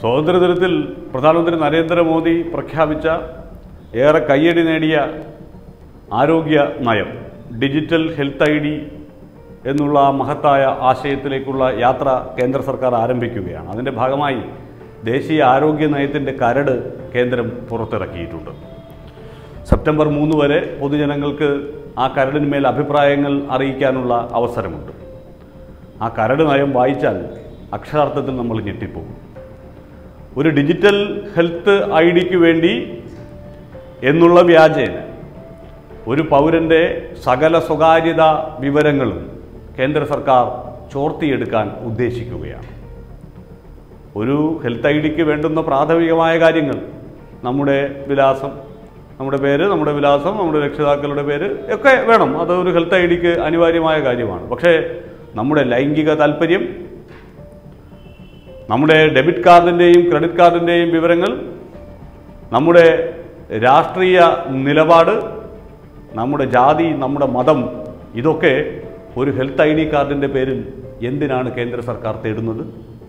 സ്വാതന്ത്ര്യദിനത്തിൽ പ്രധാനമന്ത്രി നരേന്ദ്രമോദി പ്രഖ്യാപിച്ച ഏറെ കയ്യടി നേടിയ ആരോഗ്യ നയം ഡിജിറ്റൽ ഹെൽത്ത് ഐ ഡി എന്നുള്ള ആ മഹത്തായ ആശയത്തിലേക്കുള്ള യാത്ര കേന്ദ്ര സർക്കാർ ആരംഭിക്കുകയാണ് അതിൻ്റെ ഭാഗമായി ദേശീയ ആരോഗ്യ നയത്തിൻ്റെ കരട് കേന്ദ്രം പുറത്തിറക്കിയിട്ടുണ്ട് സെപ്റ്റംബർ മൂന്ന് വരെ പൊതുജനങ്ങൾക്ക് ആ കരടിന്മേൽ അഭിപ്രായങ്ങൾ അറിയിക്കാനുള്ള അവസരമുണ്ട് ആ കരട് നയം വായിച്ചാൽ അക്ഷരാർത്ഥത്തിൽ നമ്മൾ ഞെട്ടിപ്പോകും ഒരു ഡിജിറ്റൽ ഹെൽത്ത് ഐ ഡിക്ക് വേണ്ടി എന്നുള്ള വ്യാജേന ഒരു പൗരൻ്റെ സകല സ്വകാര്യത വിവരങ്ങളും കേന്ദ്ര സർക്കാർ ചോർത്തിയെടുക്കാൻ ഉദ്ദേശിക്കുകയാണ് ഒരു ഹെൽത്ത് ഐ ഡിക്ക് വേണ്ടുന്ന പ്രാഥമികമായ കാര്യങ്ങൾ നമ്മുടെ വിലാസം നമ്മുടെ പേര് നമ്മുടെ വിലാസം നമ്മുടെ രക്ഷിതാക്കളുടെ പേര് ഒക്കെ വേണം അത് ഒരു ഹെൽത്ത് ഐ ഡിക്ക് അനിവാര്യമായ കാര്യമാണ് പക്ഷേ നമ്മുടെ ലൈംഗിക താല്പര്യം നമ്മുടെ ഡെബിറ്റ് കാർഡിൻ്റെയും ക്രെഡിറ്റ് കാർഡിൻ്റെയും വിവരങ്ങൾ നമ്മുടെ രാഷ്ട്രീയ നിലപാട് നമ്മുടെ ജാതി നമ്മുടെ മതം ഇതൊക്കെ ഒരു ഹെൽത്ത് ഐ ഡി കാർഡിൻ്റെ പേരിൽ എന്തിനാണ് കേന്ദ്ര സർക്കാർ തേടുന്നത്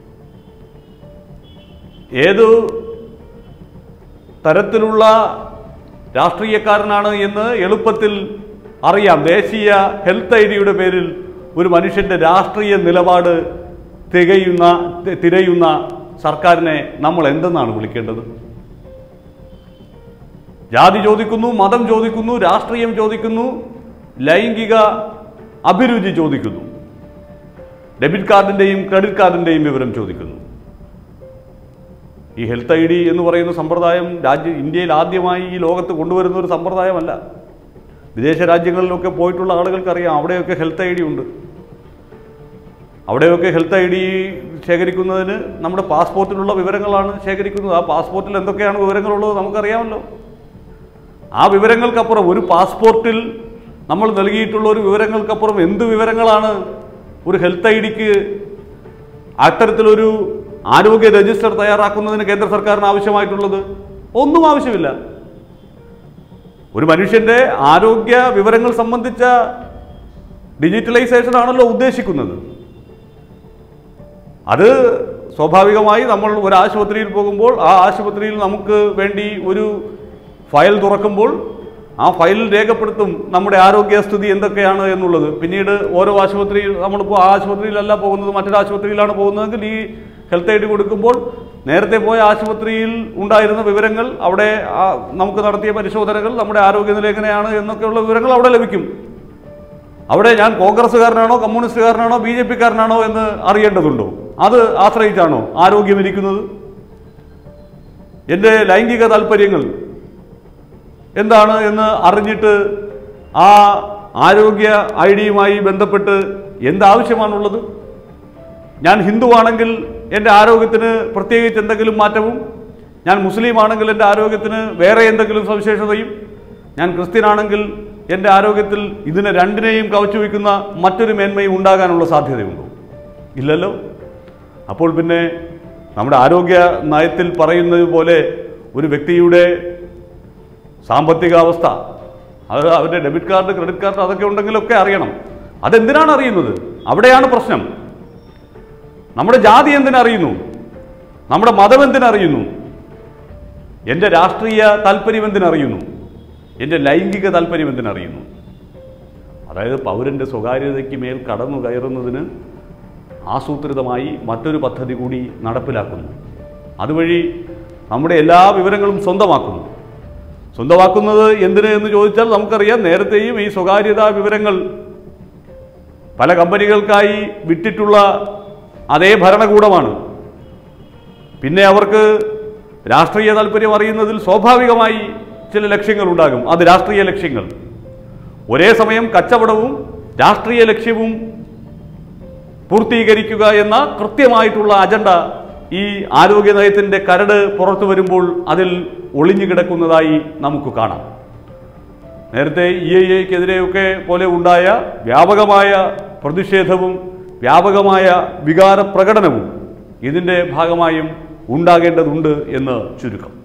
ഏതു തരത്തിലുള്ള രാഷ്ട്രീയക്കാരനാണ് എന്ന് എളുപ്പത്തിൽ അറിയാം ദേശീയ ഹെൽത്ത് ഐ ഡിയുടെ പേരിൽ ഒരു മനുഷ്യൻ്റെ രാഷ്ട്രീയ നിലപാട് തികയുന്ന തി- തിരയുന്ന സർക്കാരിനെ നമ്മൾ എന്തെന്നാണ് വിളിക്കേണ്ടത് ജാതി ചോദിക്കുന്നു മതം ചോദിക്കുന്നു രാഷ്ട്രീയം ചോദിക്കുന്നു ലൈംഗിക അഭിരുചി ചോദിക്കുന്നു ഡെബിറ്റ് കാർഡിൻ്റെയും ക്രെഡിറ്റ് കാർഡിൻ്റെയും വിവരം ചോദിക്കുന്നു ഈ ഹെൽത്ത് ഐ ഡി എന്ന് പറയുന്ന സമ്പ്രദായം രാജ്യ ഇന്ത്യയിൽ ആദ്യമായി ഈ ലോകത്ത് കൊണ്ടുവരുന്ന ഒരു സമ്പ്രദായമല്ല വിദേശ രാജ്യങ്ങളിലൊക്കെ പോയിട്ടുള്ള ആളുകൾക്കറിയാം അവിടെയൊക്കെ ഹെൽത്ത് ഐ ഡി ഉണ്ട് അവിടെയൊക്കെ ഹെൽത്ത് ഐ ഡി ശേഖരിക്കുന്നതിന് നമ്മുടെ പാസ്പോർട്ടിലുള്ള വിവരങ്ങളാണ് ശേഖരിക്കുന്നത് ആ പാസ്പോർട്ടിൽ എന്തൊക്കെയാണ് വിവരങ്ങളുള്ളത് നമുക്കറിയാമല്ലോ ആ വിവരങ്ങൾക്കപ്പുറം ഒരു പാസ്പോർട്ടിൽ നമ്മൾ നൽകിയിട്ടുള്ള ഒരു വിവരങ്ങൾക്കപ്പുറം എന്ത് വിവരങ്ങളാണ് ഒരു ഹെൽത്ത് ഐ ഡിക്ക് അത്തരത്തിലൊരു ആരോഗ്യ രജിസ്റ്റർ തയ്യാറാക്കുന്നതിന് കേന്ദ്ര സർക്കാരിന് ആവശ്യമായിട്ടുള്ളത് ഒന്നും ആവശ്യമില്ല ഒരു മനുഷ്യന്റെ ആരോഗ്യ വിവരങ്ങൾ സംബന്ധിച്ച ഡിജിറ്റലൈസേഷൻ ആണല്ലോ ഉദ്ദേശിക്കുന്നത് അത് സ്വാഭാവികമായി നമ്മൾ ഒരു ആശുപത്രിയിൽ പോകുമ്പോൾ ആ ആശുപത്രിയിൽ നമുക്ക് വേണ്ടി ഒരു ഫയൽ തുറക്കുമ്പോൾ ആ ഫയലിൽ രേഖപ്പെടുത്തും നമ്മുടെ ആരോഗ്യസ്ഥിതി എന്തൊക്കെയാണ് എന്നുള്ളത് പിന്നീട് ഓരോ ആശുപത്രിയിൽ നമ്മളിപ്പോൾ ആ ആശുപത്രിയിലല്ല പോകുന്നത് മറ്റൊരു ആശുപത്രിയിലാണ് പോകുന്നതെങ്കിൽ ഈ ഹെൽത്ത് ഐ ഡി കൊടുക്കുമ്പോൾ നേരത്തെ പോയ ആശുപത്രിയിൽ ഉണ്ടായിരുന്ന വിവരങ്ങൾ അവിടെ ആ നമുക്ക് നടത്തിയ പരിശോധനകൾ നമ്മുടെ ആരോഗ്യനില എങ്ങനെയാണ് എന്നൊക്കെയുള്ള വിവരങ്ങൾ അവിടെ ലഭിക്കും അവിടെ ഞാൻ കോൺഗ്രസ്സുകാരനാണോ കമ്മ്യൂണിസ്റ്റുകാരനാണോ ബി ജെ പിക്കാരനാണോ എന്ന് അറിയേണ്ടതുണ്ടോ അത് ആശ്രയിച്ചാണോ ആരോഗ്യം ഇരിക്കുന്നത് എൻ്റെ ലൈംഗിക താല്പര്യങ്ങൾ എന്താണ് എന്ന് അറിഞ്ഞിട്ട് ആ ആരോഗ്യ ഐ ഡിയുമായി ബന്ധപ്പെട്ട് എന്താവശ്യമാണുള്ളത് ഞാൻ ഹിന്ദുവാണെങ്കിൽ എൻ്റെ ആരോഗ്യത്തിന് പ്രത്യേകിച്ച് എന്തെങ്കിലും മാറ്റവും ഞാൻ മുസ്ലിം ആണെങ്കിൽ എൻ്റെ ആരോഗ്യത്തിന് വേറെ എന്തെങ്കിലും സവിശേഷതയും ഞാൻ ക്രിസ്ത്യനാണെങ്കിൽ എൻ്റെ ആരോഗ്യത്തിൽ ഇതിനെ രണ്ടിനെയും കവച്ചു വയ്ക്കുന്ന മറ്റൊരു മേന്മയും ഉണ്ടാകാനുള്ള സാധ്യതയുണ്ടോ ഇല്ലല്ലോ അപ്പോൾ പിന്നെ നമ്മുടെ ആരോഗ്യ നയത്തിൽ പറയുന്നത് പോലെ ഒരു വ്യക്തിയുടെ സാമ്പത്തിക അവസ്ഥ അത് അവരുടെ ഡെബിറ്റ് കാർഡ് ക്രെഡിറ്റ് കാർഡ് അതൊക്കെ ഉണ്ടെങ്കിലൊക്കെ അറിയണം അതെന്തിനാണ് അറിയുന്നത് അവിടെയാണ് പ്രശ്നം നമ്മുടെ ജാതി എന്തിനറിയുന്നു നമ്മുടെ മതം എന്തിനറിയുന്നു എൻ്റെ രാഷ്ട്രീയ താല്പര്യം എന്തിനറിയുന്നു എൻ്റെ ലൈംഗിക താല്പര്യം എന്തിനറിയുന്നു അതായത് പൗരൻ്റെ സ്വകാര്യതയ്ക്ക് മേൽ കടന്നു കയറുന്നതിന് ആസൂത്രിതമായി മറ്റൊരു പദ്ധതി കൂടി നടപ്പിലാക്കുന്നു അതുവഴി നമ്മുടെ എല്ലാ വിവരങ്ങളും സ്വന്തമാക്കുന്നു സ്വന്തമാക്കുന്നത് എന്തിന് എന്ന് ചോദിച്ചാൽ നമുക്കറിയാം നേരത്തെയും ഈ സ്വകാര്യതാ വിവരങ്ങൾ പല കമ്പനികൾക്കായി വിട്ടിട്ടുള്ള അതേ ഭരണകൂടമാണ് പിന്നെ അവർക്ക് രാഷ്ട്രീയ താല്പര്യം അറിയുന്നതിൽ സ്വാഭാവികമായി ചില ലക്ഷ്യങ്ങളുണ്ടാകും അത് രാഷ്ട്രീയ ലക്ഷ്യങ്ങൾ ഒരേ സമയം കച്ചവടവും രാഷ്ട്രീയ ലക്ഷ്യവും പൂർത്തീകരിക്കുക എന്ന കൃത്യമായിട്ടുള്ള അജണ്ട ഈ ആരോഗ്യ നയത്തിൻ്റെ കരട് പുറത്തു വരുമ്പോൾ അതിൽ ഒളിഞ്ഞു കിടക്കുന്നതായി നമുക്ക് കാണാം നേരത്തെ ഇ ഐ എക്കെതിരെയൊക്കെ പോലെ ഉണ്ടായ വ്യാപകമായ പ്രതിഷേധവും വ്യാപകമായ വികാര പ്രകടനവും ഇതിൻ്റെ ഭാഗമായും ഉണ്ടാകേണ്ടതുണ്ട് എന്ന് ചുരുക്കം